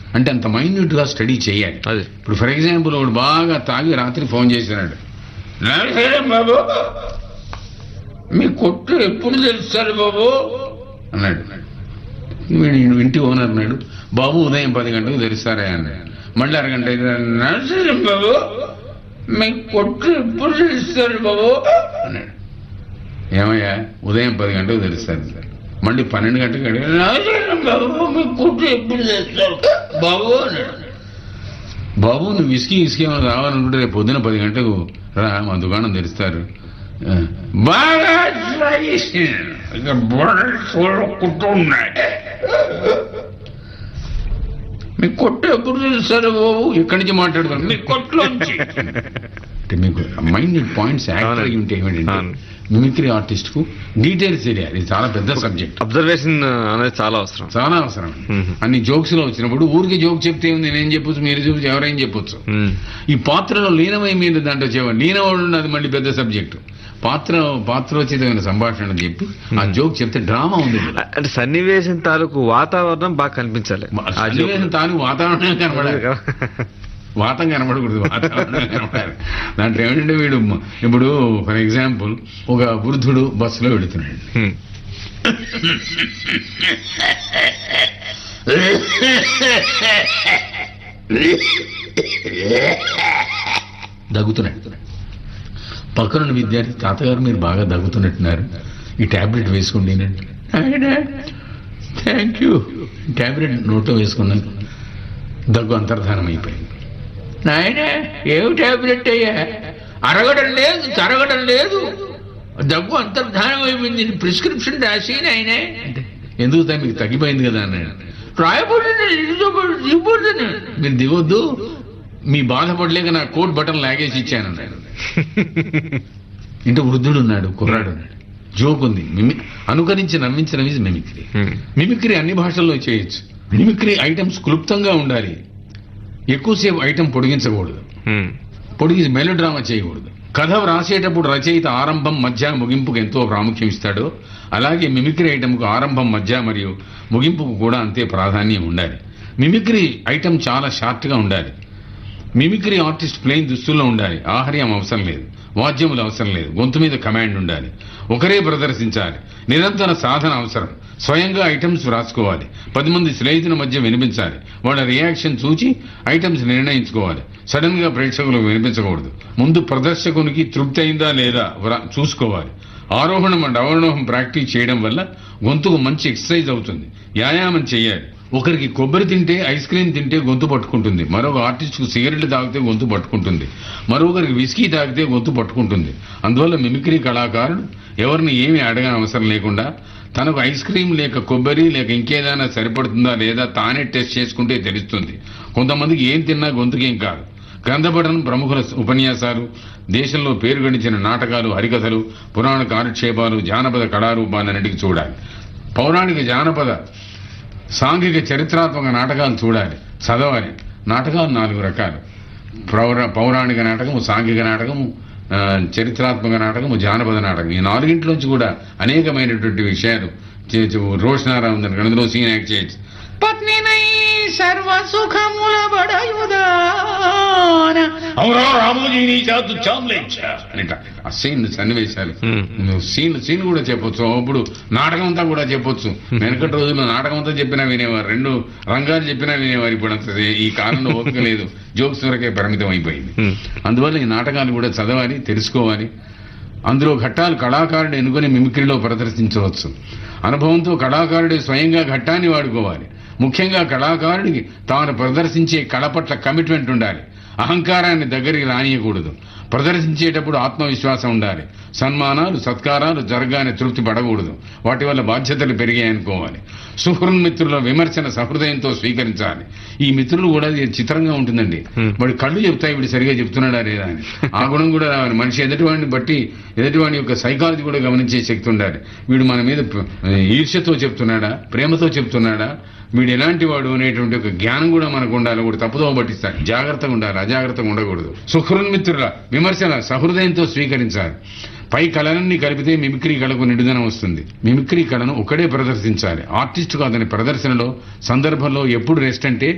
అంటే అంత మైన్యూట్ గా స్టడీ చేయాలి అది ఇప్పుడు ఫర్ ఎగ్జాంపుల్ వాడు బాగా తాగి రాత్రి ఫోన్ చేసినాడు "నమస్కారం బాబు మీ కొట్టు ఎప్పుడు తెలుస్తారు బాబు అన్నాడు వీడు ఇంటి ఓనర్ అన్నాడు బాబు ఉదయం పది గంటలకు తెరుస్తారా అన్నాడు మళ్ళీ అరగంట అయితే, నమస్కారం బాబు మీ కొట్టు ఎప్పుడు తెలుస్తారు బాబు అన్నాడు ఏమయ్యా ఉదయం పది గంటలకు తెలుస్తారు సార్ మళ్ళీ పన్నెండు గంటలకు అడిగాడు, "నమస్కారం బాబు మీ కొట్టు ఎప్పుడు తెస్తారు బాబు అన్నాడు బాబు నువ్వు విసికి ఇసుకి ఏమైనా రావాలనుకుంటే రేపు పొద్దున పది గంటలకు రా మా దుకాణం తెరుస్తారు ఆ, బాగా try చేశాను. ఇక బుర్రలు చూడకుంటున్నాయి మీ కొట్టు ఎప్పుడు తెలుస్తారు బాబు ఇక్కడి నుంచి మాట్లాడతారు మీ కొట్టులోంచి అంటే మీకు మైండ్ పాయింట్స్ యాక్టర్ అయి ఉంటే ఏమిటంటే అవును. మిమిక్రీ ఆర్టిస్ట్ కు డీటెయిల్స్ తెలియాలి ఇది చాలా పెద్ద సబ్జెక్ట్ అబ్జర్వేషన్ అనేది చాలా అవసరం చాలా అవసరం మ్మ్. అన్ని జోక్స్ లో వచ్చినప్పుడు ఊరికి జోక్ చెప్తే ఉంది నేను చెప్పొచ్చు మీరు చెప్పచ్చు ఎవరైనా చెప్పొచ్చు ఉమ్. ఈ పాత్రలో లీనమై మీరు దాంట్లో చేయాలి లీనమవడం అది మళ్ళీ పెద్ద సబ్జెక్టు పాత్ర పాత్రోచితమైన సంభాషణ చెప్పి ఆ జోక్ చెప్తే డ్రామా ఉంది ఇందులో. అంటే సన్నివేశం తాలూకు వాతావరణం బాగా కనిపించాలి ఆ జోక్. సన్నివేశం తాను వాతావరణం కనబడాలి వాతం కనబడకూడదు వాతావరణం కనబడాలి దాంట్లో ఏమిటంటే వీడు మ- ఇప్పుడు ఫర్ ఎగ్జాంపుల్ ఒక వృద్ధుడు బస్సులో వెళుతున్నాడు ఉమ్. దగ్గుతున్నాడు పక్కనున్న విద్యార్థి తాతగారు మీరు బాగా దగ్గుతున్నట్టున్నారు ఈ టాబ్లెట్ వేసుకోండి థ్యాంక్ యూ టాబ్లెట్ నోట్లో వేసుకున్నాను దగ్గు అంతర్ధానం అయిపోయింది నాయన ఏమి టాబ్లెట్ అయ్యా అరగడం లేదు తరగడం లేదు దగ్గు అంతర్ధానం అయిపోయింది ప్రిస్క్రిప్షన్ రాసి నాయన ఎందుకు తా మీకు తగ్గిపోయింది కదా అన్నాడు రాయబడింది దిగిపోతుంది మీరు దిగొద్దు మీ బాధపడలేక నా కోట్ బటన్ లాగేసి ఇచ్చాను అన్నాడు ఇంటి వృద్ధుడు ఉన్నాడు కుర్రాడు ఉన్నాడు జోక్ ఉంది మిమి అనుకరించి నమ్మించడం ఇది మిమిక్రీ ఉమ్. మిమిక్రీ అన్ని భాషల్లో చేయొచ్చు మిమిక్రీ ఐటమ్స్ క్లుప్తంగా ఉండాలి ఎక్కువసేపు ఐటమ్ పొడిగించకూడదు ఉమ్. పొడిగి మెలో డ్రామా చేయకూడదు కథ వ్రాసేటప్పుడు రచయిత ఆరంభం మధ్య ముగింపుకు ఎంతో ప్రాముఖ్యం ఇస్తాడో అలాగే మిమిక్రీ ఐటమ్కు ఆరంభం మధ్య మరియు ముగింపుకు కూడా అంతే ప్రాధాన్యం ఉండాలి మిమిక్రీ ఐటమ్ చాలా షార్ట్గా ఉండాలి మిమిక్రీ ఆర్టిస్ట్ ప్లేన్ దుస్తుల్లో ఉండాలి ఆహార్యం అవసరం లేదు వాద్యములు అవసరం లేదు గొంతు మీద కమాండ్ ఉండాలి ఒకరే ప్రదర్శించాలి నిరంతర సాధన అవసరం స్వయంగా ఐటమ్స్ వ్రాసుకోవాలి పది మంది స్నేహితుల మధ్య వినిపించాలి వాళ్ళ రియాక్షన్ చూచి ఐటమ్స్ నిర్ణయించుకోవాలి సడన్ గా ప్రేక్షకులకు వినిపించకూడదు ముందు ప్రదర్శకునికి తృప్తి అయిందా లేదా వ్రా- చూసుకోవాలి ఆరోహణం అండ్ అవరోహం ప్రాక్టీస్ చేయడం వల్ల గొంతుకు మంచి ఎక్సర్సైజ్ అవుతుంది వ్యాయామం చేయాలి ఒకరికి కొబ్బరి తింటే ఐస్ క్రీమ్ తింటే గొంతు పట్టుకుంటుంది మరొక ఆర్టిస్ట్కు సిగరెట్లు తాగితే గొంతు పట్టుకుంటుంది మరొకరికి విస్కీ తాగితే గొంతు పట్టుకుంటుంది అందువల్ల మిమిక్రీ కళాకారుడు ఎవరిని ఏమీ అడగని అవసరం లేకుండా తనకు ఐస్ క్రీమ్ లేక కొబ్బరి లేక ఇంకేదైనా సరిపడుతుందా లేదా తానే టెస్ట్ చేసుకుంటే తెలుస్తుంది కొంతమందికి ఏం తిన్నా గొంతుకేం కాదు గ్రంథపఠనం ప్రముఖుల ఉపన్యాసాలు దేశంలో పేరు గడించిన నాటకాలు హరికథలు పురాణ కాలక్షేపాలు జానపద కళారూపాలన్నిటికీ చూడాలి పౌరాణిక జానపద సాంఘిక చరిత్రాత్మక నాటకాలు చూడాలి చదవాలి నాటకాలు నాలుగు రకాలు పౌర పౌరాణిక నాటకము సాంఘిక నాటకము ఆ, చరిత్రాత్మక నాటకము జానపద నాటకం ఈ నాలుగింటిలోంచి కూడా అనేకమైనటువంటి విషయాలు చే- చే- రోషనారా ఉందని అందులో సీన్ యాక్ట్ చేయొచ్చు పత్నినై సర్వ సుఖముల బడయుదాన అవురా రామోజీ నీ చేతు చామ్లేచ్చా అనిట ఆ సీన్ సన్నివేశాలు Hmm. నువ్వు సీన్ సీన్ కూడా చెప్పొచ్చు అప్పుడు నాటకం అంతా కూడా చెప్పొచ్చు వెనకటి రోజుల్లో నాటకం అంతా చెప్పినా వినేవారు రెండు రంగాలు చెప్పినా వినేవారు ఇప్పుడు అంత ఈ కాలంలో ఓపిక లేదు జోక్స్ వరకే పరిమితం అయిపోయింది ఉమ్. అందువల్ల ఈ నాటకాలు కూడా చదవాలి తెలుసుకోవాలి అందులో ఘట్టాలు కళాకారుడు ఎన్నుకొని మిమిక్రీలో ప్రదర్శించవచ్చు అనుభవంతో కళాకారుడే స్వయంగా ఘట్టాన్ని వాడుకోవాలి ముఖ్యంగా కళాకారుడికి తాను ప్రదర్శించే కళ పట్ల కమిట్మెంట్ ఉండాలి అహంకారాన్ని దగ్గరికి రానియకూడదు ప్రదర్శించేటప్పుడు ఆత్మవిశ్వాసం ఉండాలి సన్మానాలు సత్కారాలు జరగానే తృప్తి పడకూడదు వాటి వల్ల బాధ్యతలు పెరిగాయనుకోవాలి సుహృన్మిత్రుల విమర్శన సహృదయంతో స్వీకరించాలి ఈ మిత్రులు కూడా ఇది చిత్రంగా ఉంటుందండి Hmm. వాడి కళ్ళు చెప్తాయి వీడు సరిగా చెప్తున్నాడా లేదా అని ఆ గుణం కూడా రావాలి మనిషి ఎదుటివాడిని బట్టి ఎదుటివాడి యొక్క సైకాలజీ కూడా గమనించే శక్తి ఉండాలి వీడు మన మీద ప- ఈర్ష్యతో చెప్తున్నాడా ప్రేమతో చెప్తున్నాడా వీడు ఎలాంటి వాడు అనేటువంటి ఒక జ్ఞానం కూడా మనకు ఉండాలి కూడా తప్పుదో పట్టిస్తాడు జాగ్రత్తగా ఉండాలి అజాగ్రత్తగా ఉండకూడదు సుహృన్మిత్రుల విమర్శన సహృదయంతో స్వీకరించాలి పై కళలన్నీ కలిపితే మిమిక్రీ కళకు నిడుదనం వస్తుంది మిమిక్రీ కళను ఒకడే ప్రదర్శించాలి ఆర్టిస్టుకు అతని ప్రదర్శనలో సందర్భంలో ఎప్పుడు రెస్ట్ అంటే